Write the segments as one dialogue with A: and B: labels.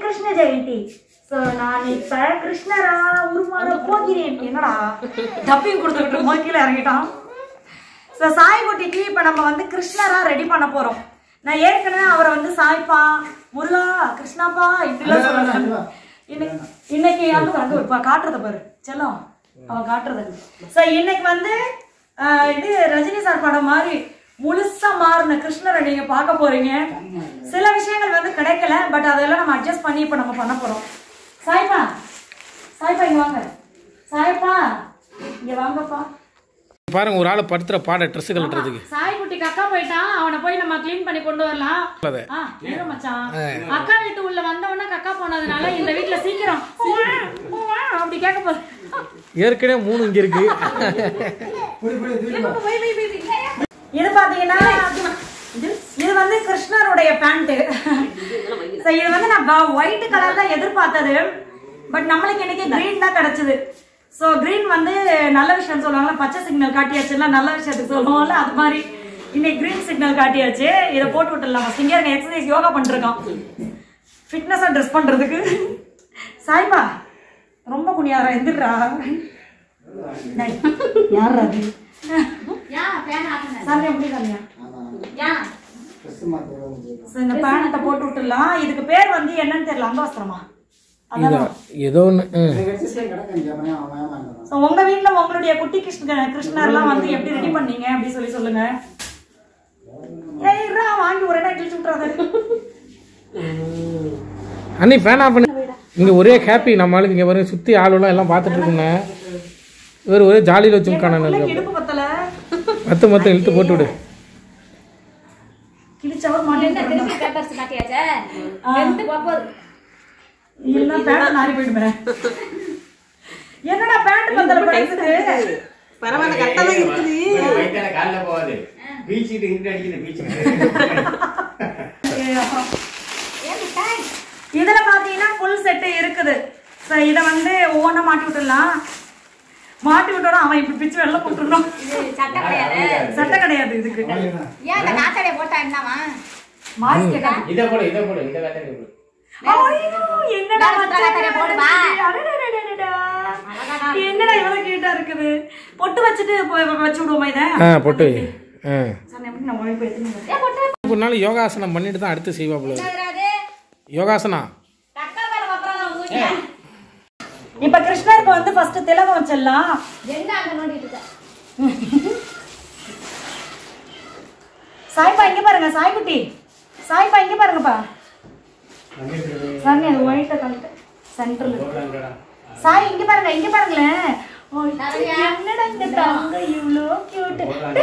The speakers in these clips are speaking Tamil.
A: கிருஷ்ண ஜெயந்தி சோ நான் இப்ப கிருஷ்ணரா உருமாற போகிறேன் என்னடா டப்பிங் கொடுத்துக்கிட்டு இருக்கோம், கீழே இறங்கிட்டான் ஸோ சாய்குட்டிக்கு இப்போ நம்ம வந்து கிருஷ்ணரா ரெடி பண்ண போறோம் நான் ஏற்கனவே அவரை வந்து சாய்ப்பா முருகா கிருஷ்ணாப்பா இப்படிலாம் சொல்லுவேன் இன்னைக்கு இன்னைக்கு அங்க பாரு, அங்க ஒரு பா- காட்டுறத பாரு செல்லம் அவன் காட்டுறது ஸோ இன்னைக்கு வந்து ஆஹ், இது ரஜினி சார் படம் மாதிரி முழுசா மாறின கிருஷ்ணரை நீங்க பார்க்க போறீங்க சில விஷயங்கள் வந்து கிடைக்கல பட் அதெல்லாம் நம்ம அட்ஜஸ்ட் பண்ணி இப்போ நம்ம பண்ண போறோம் சாய்ப்பா சாய்ப்பா இங்க வாங்க சாய்ப்பா இங்க வாங்கப்பா
B: பாருங்க ஒரு ஆளை படுத்துற பாட ட்ரெஸ் கழட்டுறதுக்கு
A: சாய்குட்டிக்கு அக்கா போயிட்டான் அவனை போய் நம்ம க்ளீன் பண்ணி கொண்டு வரலாம்
B: அது.
A: ஆ, இரு மச்சான் அக்கா வீட்டு உள்ள வந்தவொடனே கக்கா போனதுனால இந்த வீட்ல சீக்கிரம் அப்படி கேட்க போகுது
B: ஏற்கனவே மூணு இங்க இருக்கு
A: இது பாத்தீங்கன்னா இது வந்து கிருஷ்ணருடைய பேண்ட் இது வந்து நான் ஒயிட் கலர் தான் எதிர்பார்த்தது பட் நம்மளுக்கு இன்னைக்கு கிரீன் தான் கிடைச்சது ஸோ கிரீன் வந்து நல்ல விஷயம் சொல்லுவாங்கல்ல பச்சை சிக்னல் காட்டியாச்சுன்னா நல்ல விஷயத்துக்கு சொல்லுவோம்ல அது மாதிரி இன்னைக்கு கிரீன் சிக்னல் காட்டியாச்சு இதை போட்டு விட்டுடலாம் ஃபஸ்ட் இங்கே இருக்க எக்ஸசைஸ் யோகா பண்ணிருக்கான் ஃபிட்னஸாக ட்ரெஸ் பண்ணுறதுக்கு சாய்பா ரொம்ப குனியாரா எந்திரா யார் அது சாமி எப்படி சாமியா So, இந்த பேனத்தை போட்டு விட்டுடலாம் இதுக்கு பேர் வந்து என்னன்னு தெரியல அங்கவஸ்திரமா
B: இது ஏதோ ஒன்று
A: So, உங்க வீட்ல உங்களுடைய குட்டி கிருஷ்ண கிருஷ்ணர்லாம் வந்து எப்படி ரெடி பண்ணீங்க அப்படி சொல்லி சொல்லுங்க ஏய் இருடா, வாங்கி ஒரு இடம் கிழிச்சு விட்டுறாத
B: அண்ணி ஃபேன் ஆஃப் பண்ணு இங்க ஒரே ஹாப்பி நம்ம ஆளுக்கு இங்க பாருங்க சுத்தி ஆளுலாம் எல்லாம் பார்த்துட்டு இருக்குங்க இவர் ஒரே ஜாலியில் வச்சுருக்கான
A: பிள்ளைக்கு இடுப்பு பத்தல
B: மொத்த மொத்தம் இழுத்து போட்டு விடு
A: கிழிச்சவர் மாட்டேன்
C: பேப்பர்ஸ் காட்டியாச்சே எடுத்து போகுது
A: இல்ல பேண்ட் நாரி போயிடுமே என்னடா பேண்ட் பத்தல படைக்குது
D: பரவாயில்ல கரெக்டா தான் இருக்குது
E: வயித்தால கால்ல போகாது பீச்சிட்டு இருந்து அடிக்குது பீச்சுக்கு
A: ஏய், அப்புறம். இதுல பாத்தீங்கன்னா ஃபுல் செட் இருக்குது So, இத வந்து ஒவ்வொன்றா மாட்டி விட்டுடலாம் மாட்டி விட்டோட அவன் இப்படி பிச்சு வெளில போட்டுருணும்
C: இது சட்டை கிடையாது
A: சட்டை கிடையாது இதுக்கு
C: ஏன் இந்த காத்தாடியை போட்டா என்னவா
A: மாஸ்க் கேட்டா
E: இதை போடு இதை போடு இந்த வேலை போடு
A: ஐயோ, என்னடா
C: வேற
A: மச்சான்
C: சட்டை போடுவா.
A: அடடடடடடா. என்னடா இவ்வளவு கியூட்டா இருக்குது பொட்டு வச்சுட்டு போய் வச்சு விடுவோமா இதை
B: ஆ பொட்டு வை. ஆ
A: சார் எப்படி நான் உழைப்பு எடுத்து
B: ஒரு நாள் யோகாசனம் பண்ணிட்டு தான் அடுத்து செய்வாப்புல
C: வராது
B: யோகாசனா
C: கக்கா மேல அப்புறம் நான் ஊட்டி
A: இப்ப கிருஷ்ணருக்கு வந்து ஃபர்ஸ்ட் திலகம் வச்சிடலாம்
C: என்ன அங்க நோண்டிட்டு இருக்க
A: சாய்பா இங்க பாருங்க சாய்குட்டி சாய்பா இங்க பாருங்கப்பா சாமி அது ஒயிட்ட கலட்டு சென்டர்ல சாய் இங்க பாருங்க இங்க பாருங்களேன் ஓய், என்னடா இந்த தங்க இவ்ளோ கியூட்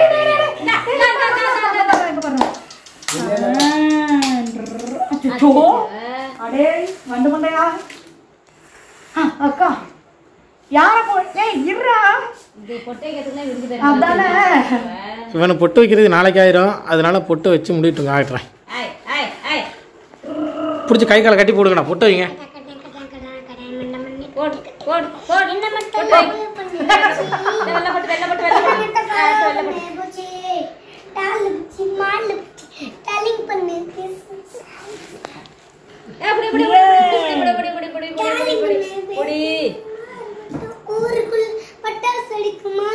A: அடே வந்து மண்டையா ஆ, அக்கா யார போ ஏய் இருடா
C: இது பொட்டை கேட்டுலாம் இருக்குது
A: அதானே
B: இவனை பொட்டு வைக்கிறது நாளைக்கு ஆயிரும் அதனால பொட்டு வச்சு முடிட்டுங்க ஆகிட்டுறேன்
C: ஐ ஐ ஐ
B: பிடிச்சி கை காலை கட்டி போடுங்கண்ணா பொட்டு வைங்க
C: போடு போடு போடு என்ன மட்டும் வெள்ள போட்டு வெள்ள போட்டு வெள்ள போட்டு ஆ, வெள்ள போட்டு ஏ, புடி, புடி, புடி, புடி, புடி, புடி, புடி, புடி, புடி, புடி, புடி, புடி.
F: ஊருக்குள் பட்டாசு அடிக்குமா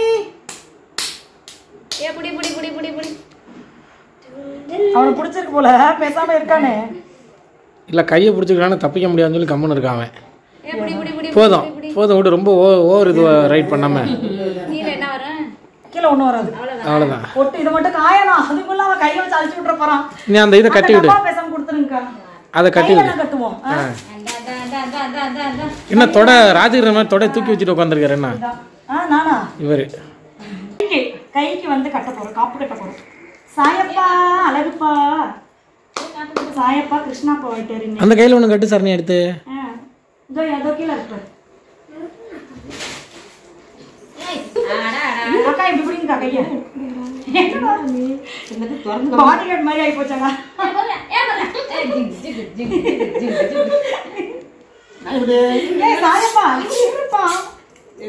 C: ஏ, புடி, புடி, புடி, புடி, புடி.
A: அவனுக்கு பிடிச்சிருக்கு போல பேசாம இருக்கானே
B: இல்லை கையை பிடிச்சிக்கலான்னு தப்பிக்க முடியாதுன்னு சொல்லி கம்முன்னு இருக்கான் அவன்
C: ஏ, புடி, புடி, புடி,
B: போதும் போதும் விடு ரொம்ப ஓ ஓவர் இது ரைட் பண்ணாம
C: கீழே என்ன வரும்
A: கீழே ஒண்ணும் வராது
B: அவ்வளோதான்
A: பொட்டு இது மட்டும் காயணும் அதுக்குள்ள அவன் கையை வச்சு அழிச்சு விட்டுற போறான்
B: நீ அந்த இதை கட்டி விடு
A: டப்பா பேசாம கொடுத்துருங்கக்கா
B: அதை கட்டி
A: கையில
B: விடு
A: தான் கட்டுவோம் ஆ?
C: அந்த, அந்த, அந்த, அந்த, அந்த, அந்த, அந்த.
B: என்ன தொடை ராஜகிர மாதிரி தொடை தூக்கி வச்சுட்டு உட்காந்துருக்காரு என்ன
A: இதான். ஆ நானா
B: இவர்
A: கைக்கு கைக்கு வந்து கட்ட போறோம் காப்பு கட்ட போறோம் சாயப்பா அழகுப்பா சாயப்பா கிருஷ்ணாப்பா போயிட்டு
B: அந்த கையில் ஒன்று கட்டு சார் நீ எடுத்து
A: இதோ ஏதோ கீழே இருக்கு
C: ஏய், அடா, அடா.
A: அக்கா இப்படி பிடிங்கக்கா கைய பாடி கார்டு மாதிரி ஆகி போச்சாங்க
C: ஏ, போடுறேன், ஏ, போடுறேன். ஏ, ஜிக், ஜிக், ஜிக், ஜிக், ஜிக், ஜிக்.
A: ஏய் சாயப்பா இப்படி இருப்பா
C: ஏ,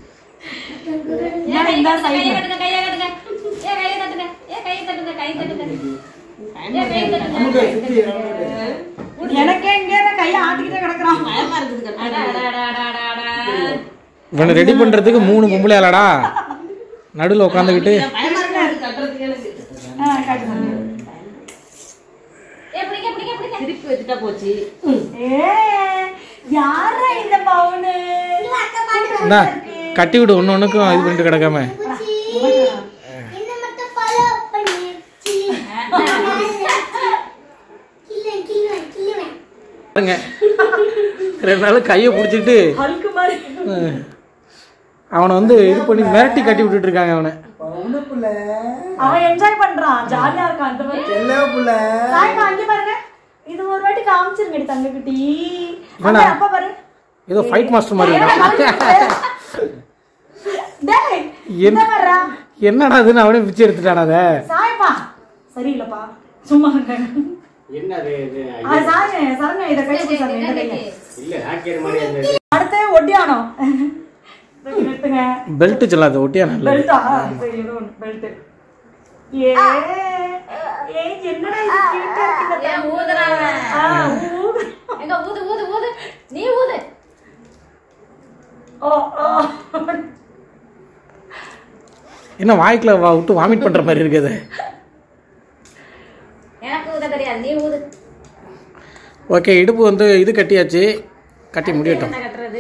C: கையை
A: இந்த
C: கட்டுங்க, கையை
A: side ல.
C: கட்டுங்க, கையை கட்டுங்க. ஏ, கையை தட்டுங்க. ஏ, கையை தட்டுங்க, கையை தட்டுங்க. ஏ, கையை தட்டுங்க.
A: எனக்கே இங்க இருக்க கையை ஆட்டிக்கிட்டே கிடக்குறான்
D: பயமா இருக்குது கட்
C: அடா, அடா, அடா, அடா, அடா, அடா.
B: இவனை ரெடி பண்றதுக்கு மூணு பொம்பளை ஆளாடா நடுவில் உட்காந்துக்கிட்டு
D: பயமா இருக்குது கட்டுறதுக்கு எனக்கு
A: ஆ, காட்டு தம்பி.
C: ஏ, பிடிங்க, பிடிங்க, பிடிங்க.
D: திருப்பி வச்சுட்டா போச்சு
A: ஏ யாரா இந்த பவுனு
B: இந்தா கட்டி விடு ஒன்று ஒன்றுக்கும் இது பண்ணிட்டு கிடக்காம
F: என்ன மட்டும் ஃபாலோ பண்ணி கில்ல கில்ல கில்லுவேன்
B: பாருங்க ரெண்டு நாள் கையை பிடிச்சிட்டு
A: ஹல்க்கு மாதிரி
B: அவனை வந்து இது பண்ணி மிரட்டி கட்டி விட்டுட்டு இருக்காங்க அவனை
A: அவன் என்ஜாய் பண்றான் ஜாலியா இருக்கான் அந்த மாதிரி சாய்மா அங்க பாருங்க இது ஒரு வாட்டி காமிச்சிருங்கடி தங்க குட்டி
B: வேணா.
A: அப்பா பாரு
B: ஏதோ ஃபைட் மாஸ்டர் மாதிரி இருக்கான்
A: டேய்
B: என்-
A: என்ன பண்றா
B: என்னடா அதுன்னு அவனே பிச்சை எடுத்துட்டாடா அதை
A: சாயப்பா சரியில்லப்பா சும்மா இருங்க
E: என்ன அது இது
A: அது சாய சரங்க இத கை பிடிச்சாங்க இந்த கையை.
E: இல்ல ஹாக்கியர் மாதிரி அந்த
A: அடுத்து ஒட்டியானம் இதை நிறுத்துங்க
B: பெல்ட் சொல்லாத ஒட்டியா நல்ல
A: பெல்ட்டா சரி ஏதோ ஒன்று பெல்ட் ஏ ஏ என்னடா இது cute ஆ இருக்கு இந்த
C: ஏன் ஊதுறாங்க?
A: ஆ, ஊ.
C: எங்க ஊது, ஊது, ஊது. நீ ஊது.
A: ஓ ஓ
B: என்ன வாய்க்குள்ள வா விட்டு வாமிட் பண்ற மாதிரி இருக்குது
C: எனக்கு ஊத தெரியாது நீ ஊது
B: ஓகே இடுப்பு வந்து இது கட்டியாச்சு கட்டி முடியட்டும்
C: என்ன கட்டுறது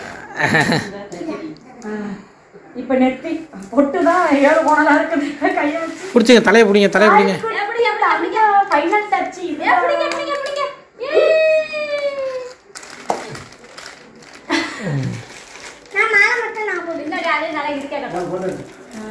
A: இப்ப நெத்தி பொட்டுதான் ஏழு கோணலா இருக்குது கைய வச்சு
B: பிடிச்சிங்க தலையை பிடிங்க தலையை பிடிங்க
C: எப்படி எப்படி அப்படிங்க
A: ஃபைனல் டச்
C: எப்படிங்க எப்படிங்க எப்படிங்க ஏய்.
F: நான் மேல மட்டும் நான் போடுறேன்
C: பின்னாடி அதே நல்லா இருக்கே கட்டும்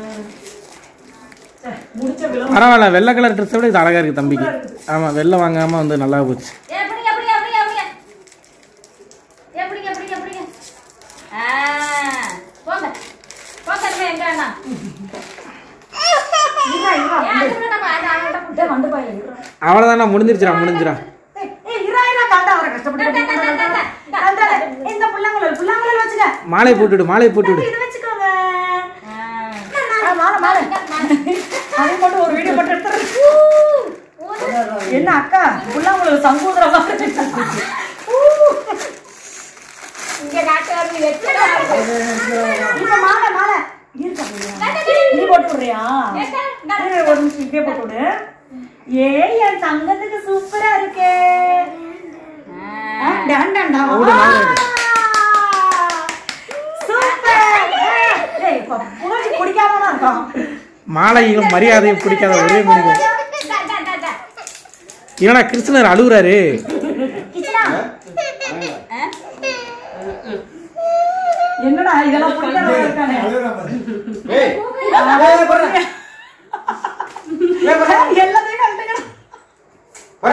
A: முடிச்ச விளம்பரம்
B: பரவாயில்ல வெள்ளை கலர் ட்ரெஸ்ஸை விட இது அழகா இருக்கு தம்பிக்கு ஆமா வெள்ளை வாங்காம வந்து நல்லா போச்சு
C: எப்படிங்க எப்படிங்க எப்படிங்க எப்படிங்க எப்படிங்க எப்படிங்க எப்படிங்க ஆ போங்க போங்க இனிமே எங்க வேணாம்
A: இருடா இருடா
C: ஏன் அது கூட நம்ம அது அவங்கள்ட்ட கொடுத்து
A: டேய் வந்து பாயில இருடா
B: அவ்வளோதானா முடிஞ்சிருச்சுடா முடிஞ்சிடா
A: ஏய், ஏய் இருடா இருடா கண்டா அவரை கஷ்டப்பட்டு கட்டிட்டு கண்டா இந்த புள்ளங்குழல் புள்ளங்குழல் வச்சுக்க
B: மாலை போட்டுடு மாலை போட்டுடு
A: இதை வச்சுக்கோங்க
C: ஆ.
A: ஆ, மாலை மாலை அதை மட்டும் ஒரு வீடியோ போட்டு எடுத்துறேன் என்ன அக்கா புள்ளங்குழல் சங்கூதுற மாதிரி ஊ.
C: இங்க காட்டுறது வெற்றி
A: இப்ப மாலை மாலை இருக்கா நீ போட்டு விடுறியா இரு, ஒரு நிமிஷம் இப்படியே போட்டு விடு ஏய் என் தங்கத்துக்கு சூப்பரா இருக்கே ஆ, டான் டான் டான். சூப்பர் ஏய் இப்ப புகழ்ச்சி பிடிக்காம தான் இருக்கான்
B: மாலையும் மரியாதையும் பிடிக்காத ஒரே மனிதன் ஏன்னா கிருஷ்ணர் அழுகுறாரு
A: கிச்சனா என்னடா இதெல்லாம் பிடிக்காத இருக்கானே
E: ஏய்
A: எல்லாத்தையும் கலந்துக்கணும்
E: வர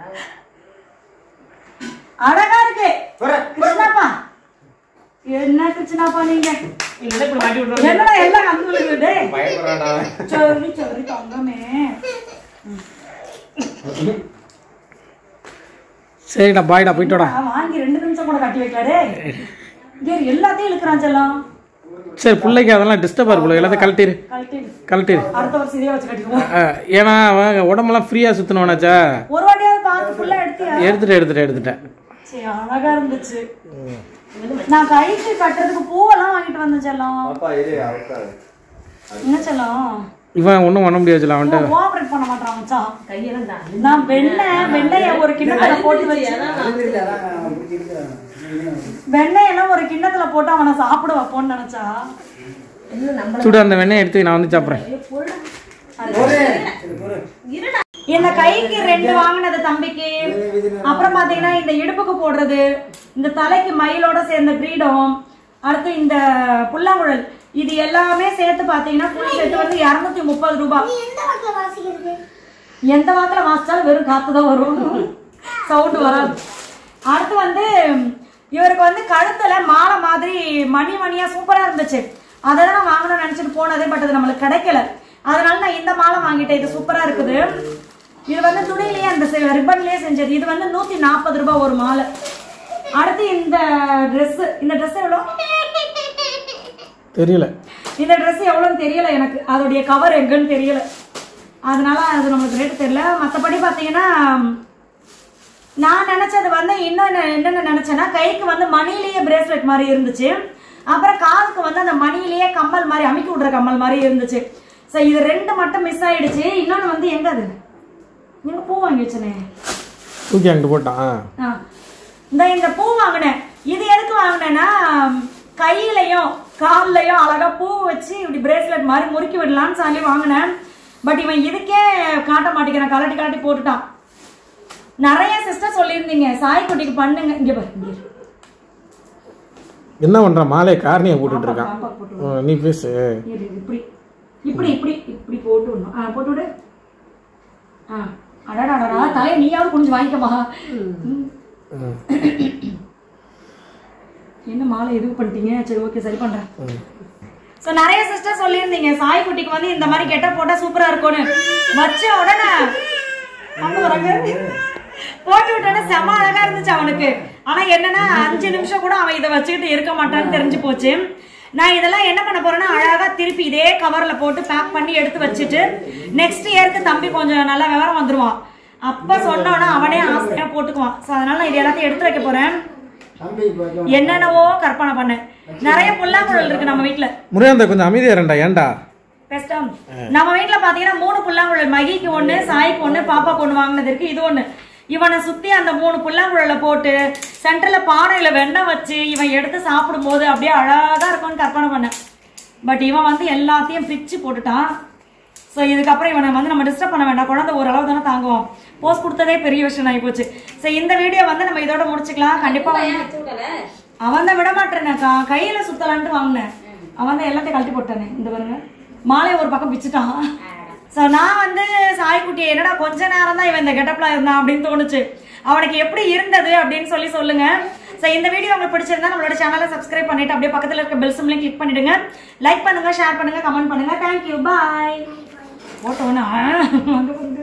A: அழகா இருக்கு
E: வர
A: கிருஷ்ணாப்பா என்ன கிருஷ்ணாப்பா நீங்க
D: இல்ல இப்படி மாட்டி விட்டுறோம்
A: என்னடா எல்லாம் கந்து விழுகுது
E: பயப்படுறாடா
A: சரி சரி தங்கமே
B: சரிடா பாய்டா போயிட்டோடா
A: நான் வாங்கி ரெண்டு நிமிஷம் கூட கட்டி வைக்கலாடே இங்க எல்லாத்தையும் இழுக்கிறான் செல்லம்
B: சரி பிள்ளைக்கு அதெல்லாம் டிஸ்டர்பாக இருக்குல்ல எல்லாத்தையும் கழட்டிடு
A: கழட்டி
B: கழட்டிடு
A: அடுத்த வருஷம் இதே வச்சு கட்டிக்குவோம்
B: ஆ, ஏன்னா அவன் உடம்பெல்லாம் ஃப்ரீயாக சுற்றினவனாச்சா
A: ஒரு வாட்டியாவது பார்த்து ஃபுல்லா எடுத்தியா
B: எடுத்துட்டேன் எடுத்துட்டேன் எடுத்துட்டேன்
A: சரி அழகா இருந்துச்சு நான் கைக்கு கட்டுறதுக்கு பூவெல்லாம் வாங்கிட்டு வந்தேன் செல்லம்
E: அப்பா இது அவர்தான்
A: என்ன செல்லம்
B: இவன் ஒன்றும் பண்ண முடியாதுல அவன்கிட்ட
A: கோஆபரேட் பண்ண மாட்டான் மச்சான்
D: கையெல்லாம் தான்
A: நான் வெண்ணெய் வெண்ணெய ஒரு கிண்ணத்துல போட்டு வச்சு வெண்ணெயெல்லாம் ஒரு கிண்ணத்துல போட்டு அவனை சாப்பிட வைப்போம்னு நினைச்சா
B: சுடு அந்த வெண்ணெய் எடுத்து நான் வந்து சாப்பிட்றேன்
A: இந்த கைக்கு ரெண்டு வாங்கினது தம்பிக்கு அப்புறம் பாத்தீங்கன்னா இந்த இடுப்புக்கு போடுறது இந்த தலைக்கு மயிலோட சேர்ந்த கிரீடம் அடுத்து இந்த புல்லாங்குழல் இது எல்லாமே சேர்த்து பாத்தீங்கன்னா ஃபுல் செட் வந்து இரநூத்தி முப்பது ரூபாய்
F: நீ எந்த வாக்கில வாசிக்கிறது
A: எந்த வாக்குல வாசிச்சாலும் வெறும் காத்து தான் வரும் சவுண்டு வராது அடுத்து வந்து இவருக்கு வந்து கழுத்துல மாலை மாதிரி மணி மணியா சூப்பரா இருந்துச்சு அதை தான் நான் வாங்கணும்னு நினைச்சிட்டு போனதே பட் அது நம்மளுக்கு கிடைக்கல அதனால நான் இந்த மாலை வாங்கிட்டேன் இது சூப்பரா இருக்குது இது வந்து துணியிலேயே அந்த ரிப்பன்லயே செஞ்சது இது வந்து நூத்தி நாற்பது ரூபாய் ஒரு மாலை அடுத்து இந்த Dress இந்த Dress எவ்வளோ
B: தெரியல
A: இந்த Dress எவ்வளோன்னு தெரியல எனக்கு அதோடைய கவர் எங்கன்னு தெரியல அதனால அது நம்மளுக்கு ரேட்டு தெரியல மற்றபடி பார்த்தீங்கன்னா நான் நினைச்சது வந்து இன்னொன்று என்னென்ன நினைச்சேன்னா கைக்கு வந்து மணிலேயே பிரேஸ்லெட் மாதிரி இருந்துச்சு அப்புறம் காதுக்கு வந்து அந்த மணிலேயே கம்மல் மாதிரி அமுக்கி விடுற கம்மல் மாதிரி இருந்துச்சு ஸோ இது ரெண்டு மட்டும் மிஸ் ஆயிடுச்சு இன்னொன்று வந்து எங்க அது எங்க பூ வாங்கி வச்சனே
B: தூக்கி அங்கிட்டு போட்டான் ஆ.
A: ஆ. இந்த இந்த பூ வாங்கினேன் இது எதுக்கு வாங்கினேன்னா கையிலையும் கால்லையும் அழகா பூ வச்சு இப்படி பிரேஸ்லெட் மாதிரி முறுக்கி விடலாம்னு சொல்லி வாங்கினேன் பட் இவன் இதுக்கே காட்ட மாட்டேங்கிறான் கலட்டி கலட்டி போட்டுட்டான் நிறைய சிஸ்டர் சொல்லியிருந்தீங்க சாய் குட்டிக்கு பண்ணுங்க இங்க பாரு இங்க இரு.
B: என்ன பண்றான் மாலையை காரணியை போட்டுட்டு இருக்கான்
A: பாப்பா போட்டு
B: ஆ, நீ பேசு
A: இரு, இரு, இப்படி இப்படி இப்படி இப்படி போட்டு விடணும் ஆ போட்டு விடு ஆ அடடா அடடா தலையை நீயாவது கொஞ்சம் வாங்கிக்கமா ம்.
B: ம்.
A: என்ன மாலை இது பண்ணிட்டீங்க சரி ஓகே சரி பண்றேன் ஸோ நிறைய சிஸ்டர் சொல்லியிருந்தீங்க சாய் குட்டிக்கு வந்து இந்த மாதிரி கெட்ட போட்டா சூப்பரா இருக்கும்னு வச்ச உடனே அங்க வராங்க. போட்டு விட்டோன்னே செம அழகா இருந்துச்சு அவனுக்கு ஆனா என்னன்னா அஞ்சு நிமிஷம் கூட அவன் இதை வச்சுக்கிட்டு இருக்க மாட்டான்னு தெரிஞ்சு போச்சு நான் இதெல்லாம் என்ன பண்ண போறேன்னா அழகா திருப்பி இதே கவர்ல போட்டு பேக் பண்ணி எடுத்து வச்சுட்டு நெக்ஸ்ட் இயருக்கு தம்பி கொஞ்சம் நல்லா விவரம் வந்துருவான் அப்ப சொன்னோன்னா அவனே ஆசையா போட்டுக்குவான் ஸோ அதனால நான் இது எல்லாத்தையும் எடுத்து வைக்க போறேன் என்னென்னவோ கற்பனை பண்ணேன் நிறைய புல்லாங்குழல் இருக்கு நம்ம வீட்ல
B: முருகன் கொஞ்சம் அமைதியா இருண்டா ஏன்டா
A: பெஸ்டம் நம்ம வீட்ல பாத்தீங்கன்னா மூணு புல்லாங்குழல் மகிக்கு ஒண்ணு சாய்க்கு ஒண்ணு பாப்பாக்கு ஒண்ணு வாங்கினது இருக்கு இது ஒண்ணு இவனை சுத்தி அந்த மூணு புல்லாங்குழல போட்டு சென்டர்ல பானையில வெண்ணெய் வச்சு இவன் எடுத்து சாப்பிடும்போது அப்படியே அழகா இருக்கும்னு கற்பனை பண்ணேன் பட் இவன் வந்து எல்லாத்தையும் பிச்சு போட்டுட்டான் ஸோ இதுக்கப்புறம் இவனை வந்து நம்ம டிஸ்டர்ப் பண்ண வேண்டாம் குழந்தை ஓரளவு தானே தாங்குவோம் போஸ்ட் கொடுத்ததே பெரிய விஷயம் ஆகி போச்சு ஸோ இந்த வீடியோ வந்து நம்ம இதோட முடிச்சுக்கலாம் கண்டிப்பா வந்து
C: தூக்கல
A: அவன் தான் விட மாட்டேனக்கா கையில சுத்தலான்ட்டு வாங்கினேன் அவன் தான் எல்லாத்தையும் கழட்டி போட்டானே இந்த பாருங்க மாலை ஒரு பக்கம் பிச்சுட்டான் ஸோ நான் வந்து சாய்க்குட்டியை என்னடா கொஞ்ச நேரம் தான் இவன் இந்த கெட்டப்ல இருந்தான் அப்படின்னு தோணுச்சு அவனுக்கு எப்படி இருந்தது அப்படின்னு சொல்லி சொல்லுங்க ஸோ இந்த வீடியோ உங்களுக்கு பிடிச்சிருந்தா நம்மளோட சேனலை சப்ஸ்கிரைப் பண்ணிட்டு அப்படியே பக்கத்துல இருக்க பெல் சிம்லையும் கிளிக் பண்ணிடுங்க லைக் பண்ணுங்க ஷேர் பண்ணுங்க கமெண்ட் பண்ணுங்க தேங்க்யூ பாய் போட்டோன்னா